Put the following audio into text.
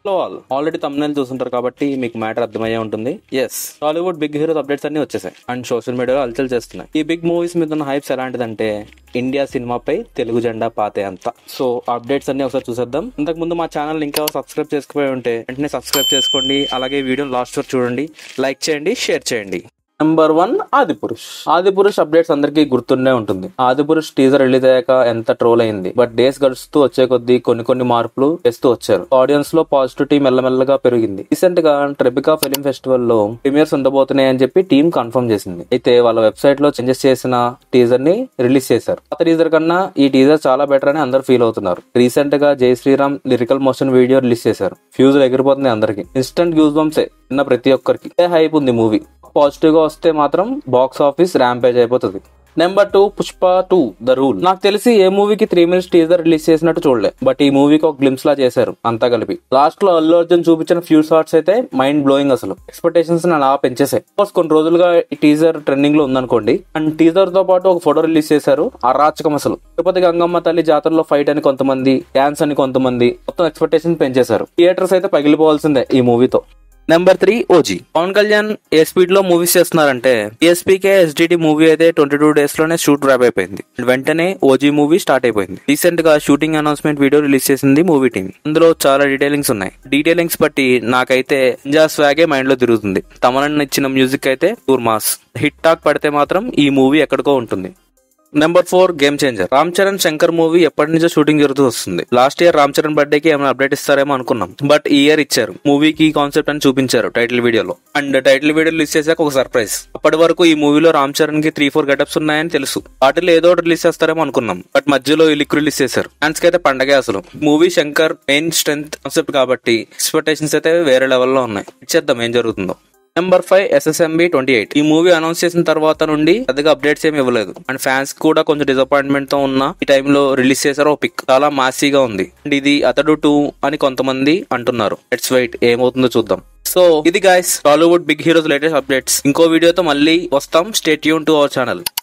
already తమ్ముళ్ళు చూస్తుంటారు కాబట్టి మీకు మ్యాటర్ అర్థమయ్యే ఉంటుంది yes Tollywood big heroes updates అన్ని వచ్చేసాయి అండ్ సోషల్ మీడియాలో అలచల్ చేస్తున్నాయి ఈ బిగ్ మూవీస్ మీద ఉన్న హైప్స్ ఎలాంటిదంటే ఇండియా సినిమాపై తెలుగు జెండా పాతే అంత సో అప్డేట్స్ అన్ని ఒకసారి చూసేద్దాం ఇంతకు ముందు మా ఛానల్ ఇంకా సబ్స్క్రైబ్ చేసుకుపోయి ఉంటే వెంటనే సబ్స్క్రైబ్ చేసుకోండి అలాగే వీడియో లాస్ట్ వరకు చూడండి లైక్ చేయండి షేర్ చేయండి నెంబర్ వన్ ఆది పురుష్ ఆది పురుష్ అప్డేట్స్ అందరికీ గుర్తుండే ఉంటుంది ఆది పురుష్ టీజర్ రిలీజ్ అయ్యాక ఎంత ట్రోల్ అయింది బట్ డేస్ గడుస్తూ వచ్చే కొద్దీ కొన్ని కొన్ని మార్పులు చేస్తూ వచ్చారు ఆడియన్స్ లో పాజిటివిటీ మెల్లమెల్లగా పెరిగింది రీసెంట్ గా ట్రెబికా ఫిలిం ఫెస్టివల్ లో ప్రీమియర్స్ ఉండబోతున్నాయి అని చెప్పి టీమ్ కన్ఫర్మ్ చేసింది అయితే వాళ్ళ వెబ్సైట్ లో చేంజెస్ చేసిన టీజర్ ని రిలీజ్ చేశారు పాత టీజర్ కన్నా ఈ టీజర్ చాలా బెటర్ అని అందరు ఫీల్ అవుతున్నారు రీసెంట్ గా Jai Shriram lyrical motion video release చేశారు ఫ్యూజ్ ఎగిరిపోతుంది అందరికి ఇన్స్టంట్ గ్యూస్ బంప్సే విన్న ప్రతి ఒక్కరికి హైప్ ఉంది మూవీ పాజిటివ్ గా వస్తే మాత్రం బాక్స్ ఆఫీస్ ర్యాంపేజ్ అయిపోతుంది number two Pushpa two the rule నాకు తెలిసి ఏ మూవీకి త్రీ మినిట్స్ టీజర్ రిలీజ్ చేసినట్టు చూడలే బట్ ఈ మూవీకి ఒక గ్లిమ్స్ లా చేశారు అంతా కలిపి లాస్ట్ లో అల్లు అర్జున్ చూపించిన ఫ్యూ షార్ట్స్ అయితే మైండ్ బ్లోయింగ్ అసలు ఎక్స్పెక్టేషన్స్ అలా పెంచేసాయి కోర్స్ కొన్ని రోజులుగా ఈ టీజర్ ట్రెండింగ్ లో ఉందనుకోండి అండ్ టీజర్ తో పాటు ఒక ఫోటో రిలీజ్ చేశారు అరాచకం అసలు తిరుపతి గంగమ్మ తల్లి జాతరలో ఫైట్ అని కొంతమంది డాన్స్ అని కొంతమంది మొత్తం ఎక్స్పెక్టేషన్ పెంచేశారు థియేటర్స్ అయితే పగిలిపోవాల్సిందే ఈ మూవీతో number three OG Pawan Kalyan ఏ స్పీడ్ లో మూవీస్ చేస్తున్నారంటే కే ఎస్డిటి మూవీ అయితే ట్వంటీ టూ డేస్ లోనే షూట్ ర్యాప్ అయిపోయింది వెంటనే ఓజీ మూవీ స్టార్ట్ అయిపోయింది రీసెంట్ గా షూటింగ్ అనౌన్స్మెంట్ వీడియో రిలీజ్ చేసింది మూవీ టీం అందులో చాలా డీటెయిలింగ్స్ ఉన్నాయి డీటెయిలింగ్స్ బట్టి నాకైతే ఇంజా స్వాగే మైండ్ లో తిరుగుతుంది తమన్ ఇచ్చిన మ్యూజిక్ అయితే టూర్ మాస్ హిట్ టాక్ పడితే మాత్రం ఈ మూవీ ఎక్కడికో ఉంటుంది number four game changer Ram Charan Shankar movie ఎప్పటి నుంచో షూటింగ్ జరుగుతూ వస్తుంది last year Ram Charan birthday కి ఏమైనా అప్డేట్ ఇస్తారేమో అనుకున్నాం బట్ ఈ ఇయర్ ఇచ్చారు మూవీకి కాన్సెప్ట్ అని చూపించారు టైటిల్ వీడియోలో అండ్ టైటిల్ వీడియో రిలీజ్ చేశాక ఒక సర్ప్రైజ్ అప్పటి వరకు ఈ మూవీలో రామ్ చరణ్ కి త్రీ ఫోర్ గెటప్స్ ఉన్నాయని తెలుసు వాటిలో ఏదో ఒకటి రిలీజ్ చేస్తారేమో అనుకున్నాం బట్ మధ్యలో ఈ లిక్ రిలీజ్ చేశారు ఫ్యాన్స్ కి అయితే పండగే అసలు movie Shankar main strength concept కాబట్టి ఎక్స్పెక్టేషన్స్ అయితే వేరే లెవెల్లో ఉన్నాయి ఇచ్చేద్దాం ఏం జరుగుతుందో number five SSMB twenty eight ఈ మూవీ అనౌన్స్ చేసిన తర్వాత నుండి పెద్దగా అప్డేట్స్ ఏమి ఇవ్వలేదు అండ్ ఫ్యాన్స్ కూడా కొంచెం డిసప్పాయింట్మెంట్ తో ఉన్న ఈ టైంలో రిలీజ్ చేశారు ఓ పిక్ చాలా మాసీగా ఉంది అండ్ ఇది అతడు టూ అని కొంతమంది అంటున్నారు ఇట్స్ వెయిట్ ఏమవుతుందో చూద్దాం సో ఇది guys Tollywood big heroes latest updates ఇంకో వీడియోతో మళ్ళీ వస్తాం స్టేట్ యూన్ టు అవర్ ఛానల్